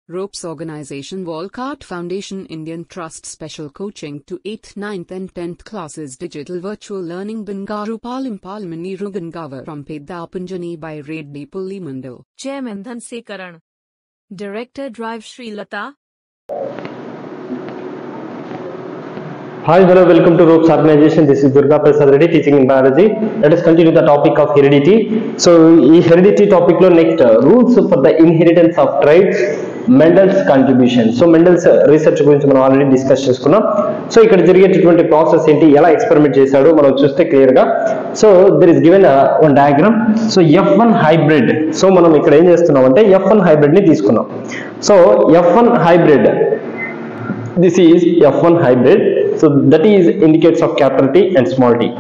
Ropes Organization Walcott Foundation Indian Trust Special Coaching to 8th, 9th and 10th classes Digital Virtual Learning Bangaru Palim Palmani Rugangavar from Pedapunjani by Reddy Pulli Mandal. Chairman Dhanse Director Drive Sri Lata. Hi, hello, welcome to Ropes Organization. This is Durga Prasad Reddy teaching in biology. Let us continue the topic of heredity. So, ఈ heredity topic లో next rules for the inheritance of traits Mendel's contribution so Mendel's research గురించి మనం already discuss చేసుకున్నాం so ఇక్కడ జరిగేటటువంటి process ఏంటి ఎలా experiment చేశాడు మనం చూస్తే క్లియర్ గా so there is given one diagram so F one hybrid so మనం ఇక్కడ ఏం చేస్తున్నాం అంటే ఎఫ్ వన్ హైబ్రిడ్ ని తీసుకున్నాం so F one hybrid this is f1 hybrid so that is indicates of capital T and small t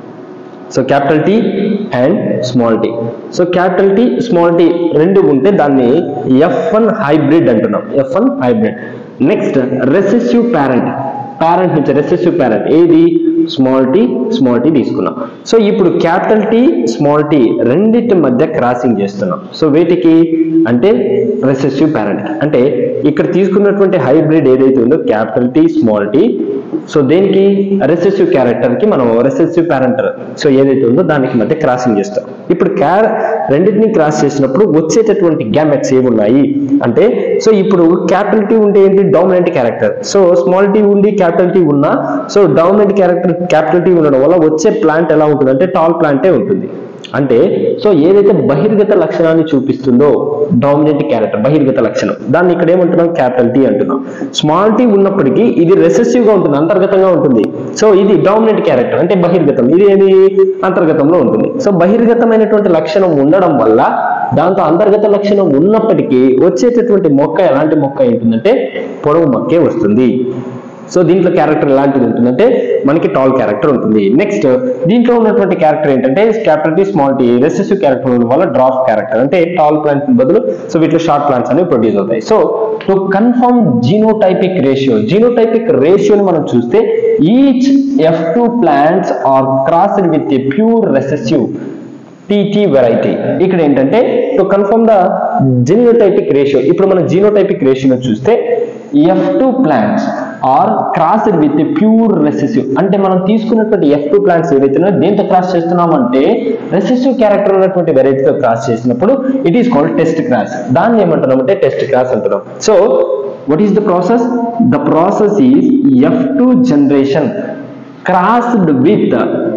so capital T and small T so capital T small T రెండు ఉంటే దాన్ని F one hybrid అంటున్నాం F one hybrid next recessive parent parent నుంచి recessive parent ఏది small T small T తీసుకున్నాం so ఇప్పుడు capital T small T రెండింటి మధ్య క్రాసింగ్ చేస్తున్నాం సో వీటికి అంటే రెసెసివ్ ప్యారెంట్ అంటే ఇక్కడ తీసుకున్నటువంటి హైబ్రిడ్ ఏదైతే ఉందో capital T small T so దేనికి రెసెసివ్ క్యారెక్టర్ కి మనం రెసెసివ్ ప్యారెంటర్ సో ఏదైతే ఉందో దానికి మధ్య క్రాసింగ్ చేస్తాం ఇప్పుడు క్యార్ రెండింటిని క్రాస్ చేసినప్పుడు వచ్చేటటువంటి గ్యామెట్స్ ఏమున్నాయి అంటే సో ఇప్పుడు క్యాపిటల్ టీ ఉంటే ఏంటి dominant character so small T ఉండి క్యాపిటల్ టీ ఉన్నా so dominant character capital T ఉండడం వల్ల వచ్చే ప్లాంట్ ఎలా ఉంటుంది అంటే టాల్ ప్లాంటే ఉంటుంది అంటే సో ఏదైతే బహిర్గత లక్షణాన్ని చూపిస్తుందో డామినెంట్ క్యారెక్టర్ బహిర్గత లక్షణం దాన్ని ఇక్కడ ఏమంటున్నాం క్యాపిటల్ టీ అంటున్నాం స్మాల్ టీ ఉన్నప్పటికీ ఇది రెసెసివ్ గా ఉంటుంది అంతర్గతంగా ఉంటుంది సో ఇది డామినెంట్ క్యారెక్టర్ అంటే బహిర్గతం ఇది ఏది అంతర్గతంలో ఉంటుంది సో బహిర్గతమైనటువంటి లక్షణం ఉండడం వల్ల దాంతో అంతర్గత లక్షణం ఉన్నప్పటికీ వచ్చేటటువంటి మొక్క ఎలాంటి మొక్క ఉంటుందంటే పొడవు మొక్కే వస్తుంది సో దీంట్లో క్యారెక్టర్ ఎలాంటిది ఉంటుందంటే మనకి టాల్ క్యారెక్టర్ ఉంటుంది నెక్స్ట్ దీంట్లో ఉన్నటువంటి క్యారెక్టర్ ఏంటంటే capital T small T recessive character ఉండడం వల్ల డ్రాప్ క్యారెక్టర్ అంటే టాల్ ప్లాంట్ బదులు సో వీటిలో షార్ట్ ప్లాంట్స్ అనేవి ప్రొడ్యూస్ అవుతాయి so to confirm genotypic ratio genotypic రేషియోని మనం చూస్తే each F two plants are crossed with a pure recessive T T variety ఇక్కడ ఏంటంటే to confirm the genotypic ratio ఇప్పుడు మనం జీనోటైపిక్ రేషియోను చూస్తే F two plants are crossed with pure recessive అంటే మనం తీసుకున్నటువంటి ఎఫ్ టూ ప్లాంట్స్ ఏవైతే ఉన్నాయో దేంతో క్రాస్ చేస్తున్నామంటే రెసెసివ్ క్యారెక్టర్ ఉన్నటువంటి వెరైటీతో క్రాస్ చేసినప్పుడు it is called test cross దాన్ని ఏమంటున్నాం అంటే టెస్ట్ క్రాస్ అంటున్నాం so what is the process the process is F two generation crossed with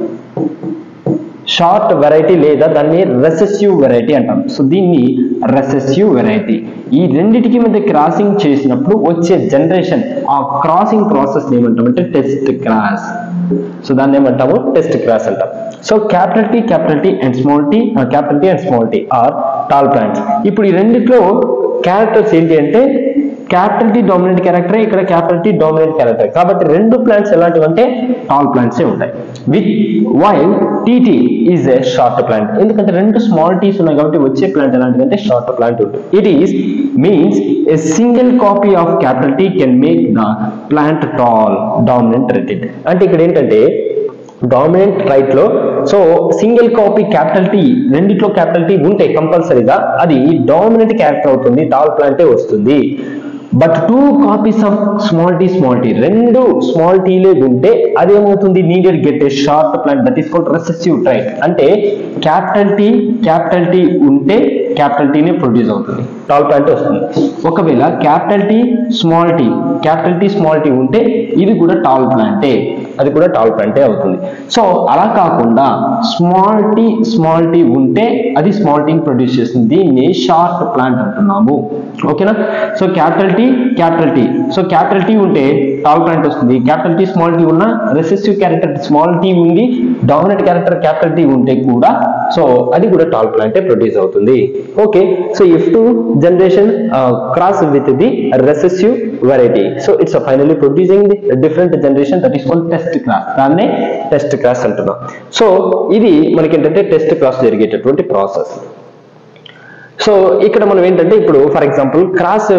short variety లేదా దాన్ని రెసెసివ్ వెరైటీ అంటాం సో దీన్ని రెసెసివ్ వెరైటీ ఈ రెండిటికి మధ్య క్రాసింగ్ చేసినప్పుడు వచ్చే జనరేషన్ ఆ క్రాసింగ్ ప్రాసెస్ ఏమంటామంటే టెస్ట్ క్రాస్ సో దాన్ని ఏమంటాము టెస్ట్ క్రాస్ అంటాం so capital T capital T and small T capital T and small T are tall plants ఇప్పుడు ఈ రెండిట్లో క్యారెక్టర్స్ ఏంటి అంటే క్యాపిటల్ టీ డామినెంట్ క్యారెక్టర్ ఇక్కడ క్యాపిటల్ టీ డామినెంట్ క్యారెక్టర్ కాబట్టి రెండు ప్లాంట్స్ ఎలాంటివి అంటే టాల్ ప్లాంట్స్ ఉంటాయి with while T T is a short plant ఎందుకంటే రెండు స్మాల్ టీస్ ఉన్నాయి కాబట్టి వచ్చే ప్లాంట్ ఎలాంటిదంటే షార్ట్ ప్లాంట్ ఉంటుంది it is means a single copy of capital T can make the plant tall dominant rated అంటే ఇక్కడ ఏంటంటే డామినెంట్ రైట్ లో so single copy capital T రెండిట్లో క్యాపిటల్ టీ ఉంటే కంపల్సరీగా అది డామినెంట్ క్యారెక్టర్ అవుతుంది టాల్ ప్లాంటే వస్తుంది but two copies of small T small T రెండు స్మాల్ టీలే ఉంటే అదేమవుతుంది needed get a short plant that is called recessive trait అంటే క్యాపిటల్ టీ క్యాపిటల్ టీ ఉంటే క్యాపిటల్ టీనే ప్రొడ్యూస్ అవుతుంది టాల్ ప్లాంట్ వస్తుంది ఒకవేళ capital T small T capital T small T ఉంటే ఇది కూడా టాల్ ప్లాంటే అది కూడా టాల్ ప్లాంటే అవుతుంది సో అలా కాకుండా స్మాల్ టీ స్మాల్ టీ ఉంటే అది స్మాల్ టీని ప్రొడ్యూస్ చేస్తుంది దీన్ని షార్ట్ ప్లాంట్ అంటున్నాము ఓకేనా so capital T capital T so capital T ఉంటే టాల్ ప్లాంట్ వస్తుంది క్యాపిటల్ టీ స్మాల్ టీ ఉన్న రెసెసివ్ క్యారెక్టర్ స్మాల్ టీ ఉంది డామినెంట్ క్యారెక్టర్ క్యాపిటల్ టీ ఉంటే కూడా సో అది కూడా టాల్ ప్లాంటే ప్రొడ్యూస్ అవుతుంది okay so F two generation cross with the recessive variety so it's finally producing the different generation that is called test cross దాన్నే test cross అంటున్నాం so ఇది మనకి ఏంటంటే టెస్ట్ క్రాస్ జరిగేటటువంటి ప్రాసెస్ సో ఇక్కడ మనం ఏంటంటే ఇప్పుడు for example cross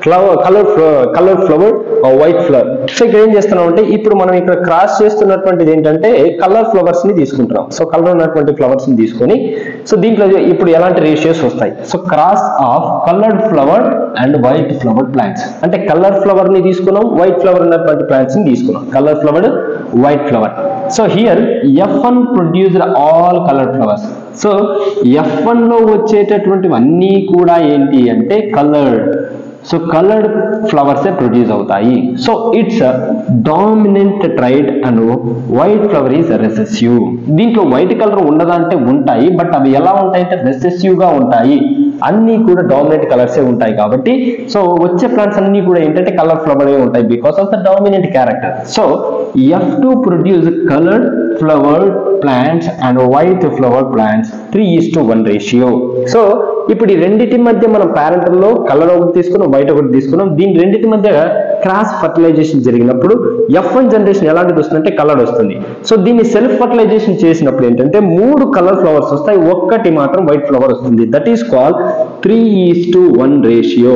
flower colour colour flower white flower so ఇక్కడ ఏం చేస్తున్నాం అంటే ఇప్పుడు మనం ఇక్కడ క్రాస్ చేస్తున్నటువంటిది ఏంటంటే కలర్ ఫ్లవర్స్ ని తీసుకుంటున్నాం సో కలర్ ఉన్నటువంటి ఫ్లవర్స్ ని తీసుకొని సో దీంట్లో ఇప్పుడు ఎలాంటి రేషియోస్ వస్తాయి so cross of coloured flower and white flower plants అంటే కలర్ ఫ్లవర్ ని తీసుకున్నాం వైట్ ఫ్లవర్ ఉన్నటువంటి ప్లాంట్స్ ని తీసుకున్నాం colour flower white flower so here F one produced all colour flowers so F one లో వచ్చేటటువంటివన్నీ కూడా ఏంటి అంటే కలర్డ్ సో కలర్డ్ ఫ్లవర్సే ప్రొడ్యూస్ అవుతాయి so it's dominant trait and white flower is recessive దీంట్లో వైట్ కలర్ ఉండదంటే ఉంటాయి బట్ అవి ఎలా ఉంటాయి అంటే రెసెసివ్ గా ఉంటాయి అన్ని కూడా డామినెంట్ కలర్సే ఉంటాయి కాబట్టి సో వచ్చే ప్లాంట్స్ అన్ని కూడా ఏంటంటే కలర్ ఫ్లవర్ ఉంటాయి because of the dominant character so F two produce coloured flower plants and white flower plants three is to one ratio so ఇప్పుడు ఈ రెండింటి మధ్య మనం parental లో కలర్ ఒకటి తీసుకున్నాం వైట్ ఒకటి తీసుకున్నాం దీని రెండింటి మధ్య క్రాస్ ఫర్టిలైజేషన్ జరిగినప్పుడు ఎఫ్ వన్ జనరేషన్ ఎలాంటిది వస్తుందంటే కలర్ వస్తుంది సో దీన్ని సెల్ఫ్ ఫర్టిలైజేషన్ చేసినప్పుడు ఏంటంటే మూడు కలర్ ఫ్లవర్స్ వస్తాయి ఒక్కటి మాత్రం వైట్ ఫ్లవర్ వస్తుంది that is call three is to one ratio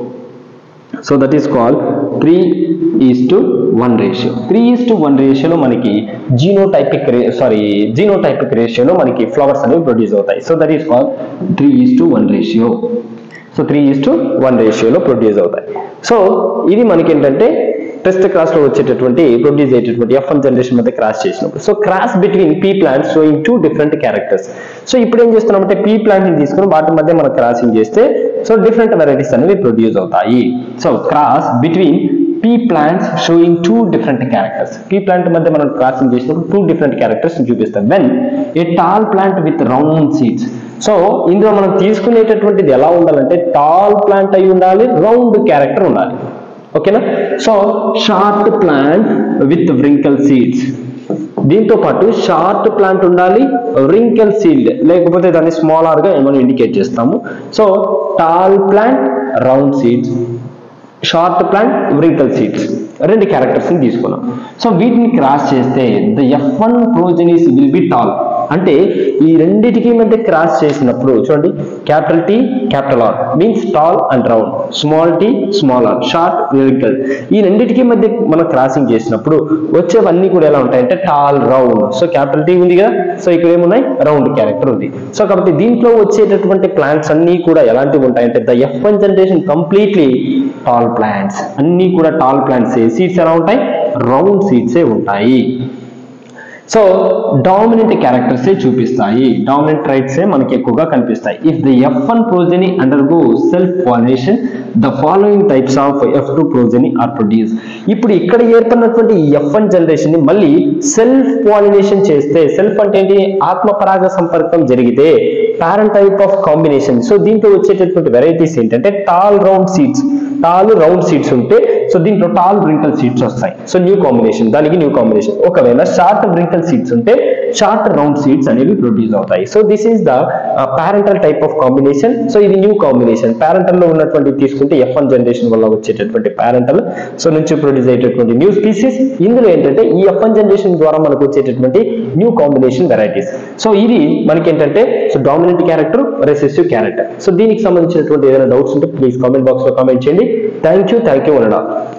so that is call three is to one ratio three is to one రేషియోలో మనకి జీనోటైపిక్ రే సారీ జీనోటైపిక్ రేషియోలో మనకి ఫ్లవర్స్ అనేవి ప్రొడ్యూస్ అవుతాయి so that is call three is to one ratio so three is to one రేషియోలో produce అవుతాయి so ఇది మనకి ఏంటంటే టెస్ట్ క్రాస్ లో వచ్చేటటువంటి ప్రొడ్యూస్ అయ్యేటటువంటి ఎఫ్ వన్ జనరేషన్ మధ్య క్రాస్ చేసినప్పుడు so cross between pea plants showing two different characters so ఇప్పుడు ఏం చేస్తున్నామంటే పీ ప్లాంట్ ని తీసుకుని వాటి మధ్య మనం క్రాసింగ్ చేస్తే సో డిఫరెంట్ వెరైటీస్ అనేవి ప్రొడ్యూస్ అవుతాయి so cross between pea plants showing two different characters pea plant మధ్య మనం క్రాసింగ్ చేసినప్పుడు టూ డిఫరెంట్ క్యారెక్టర్స్ చూపిస్తాం when a tall plant with round seeds so ఇందులో మనం తీసుకునేటటువంటిది ఎలా ఉండాలంటే టాల్ ప్లాంట్ అయి ఉండాలి రౌండ్ క్యారెక్టర్ ఉండాలి ఓకేనా so short plant with wrinkle seeds దీంతో పాటు షార్ట్ ప్లాంట్ ఉండాలి రింకల్ సీల్డ్ లేకపోతే దాన్ని స్మాల్ ఆర్ గా మనం ఇండికేట్ చేస్తాము so tall plant round seeds short plant wrinkle seeds రెండు క్యారెక్టర్స్ ని తీసుకున్నాం సో వీటిని క్రాస్ చేస్తే the F one progenies will be tall అంటే ఈ రెండిటికి మధ్య క్రాస్ చేసినప్పుడు చూడండి capital T capital R means tall and round small T small R short వ్రింకల్ ఈ రెండిటికి మధ్య మనం క్రాసింగ్ చేసినప్పుడు వచ్చేవన్నీ కూడా ఎలా ఉంటాయంటే tall round so capital T ఉంది కదా సో ఇక్కడ ఏమున్నాయి రౌండ్ క్యారెక్టర్ ఉంది సో కాబట్టి దీంట్లో వచ్చేటటువంటి ప్లాంట్స్ అన్ని కూడా ఎలాంటివి ఉంటాయంటే the F one generation completely tall plants అన్ని కూడా టాల్ ప్లాంట్స్ సీడ్స్ ఎలా ఉంటాయి రౌండ్ సీడ్సే ఉంటాయి సో డామినెంట్ క్యారెక్టర్స్ చూపిస్తాయి డామినెంట్ ట్రైట్స్ మనకి ఎక్కువగా కనిపిస్తాయి if the F one progeny undergo self pollination the following types of F two progeny are produce ఇప్పుడు ఇక్కడ ఏర్పడినటువంటి ఎఫ్ వన్ జనరేషన్ ని మళ్ళీ సెల్ఫ్ పాలినేషన్ చేస్తే సెల్ఫ్ అంటే ఏంటి ఆత్మ పరాగ సంపర్కం జరిగితే parent type of combination so దీంట్లో వచ్చేటటువంటి వెరైటీస్ ఏంటంటే tall round seeds tall round seeds ఉంటే సో దీంట్లో టాల్ బ్రింకల్ సీడ్స్ వస్తాయి సో న్యూ కాంబినేషన్ దానికి న్యూ కాంబినేషన్ ఒకవేళ షార్ట్ బ్రింకల్ సీడ్స్ ఉంటే షార్ట్ రౌండ్ సీడ్స్ అనేవి ప్రొడ్యూస్ అవుతాయి so this is the parental type of combination so ఇది new combination parental లో ఉన్నటువంటి తీసుకుంటే ఎఫ్ వన్ జనరేషన్ వల్ల వచ్చేటటువంటి పారెంటల్ సో నుంచి ప్రొడ్యూస్ అయ్యేటటువంటి న్యూ స్పీసీస్ ఇందులో ఏంటంటే ఈ ఎఫ్ వన్ జనరేషన్ ద్వారా మనకు వచ్చేటటువంటి న్యూ కాంబినేషన్ వెరైటీస్ సో ఇది మనకి ఏంటంటే so dominant character recessive character so దీనికి సంబంధించినటువంటి ఏదైనా డౌట్స్ ఉంటే ప్లీజ్ కామెంట్ బాక్స్ లో కామెంట్ చేయండి థ్యాంక్ యూ థ్యాంక్ యూ అనడా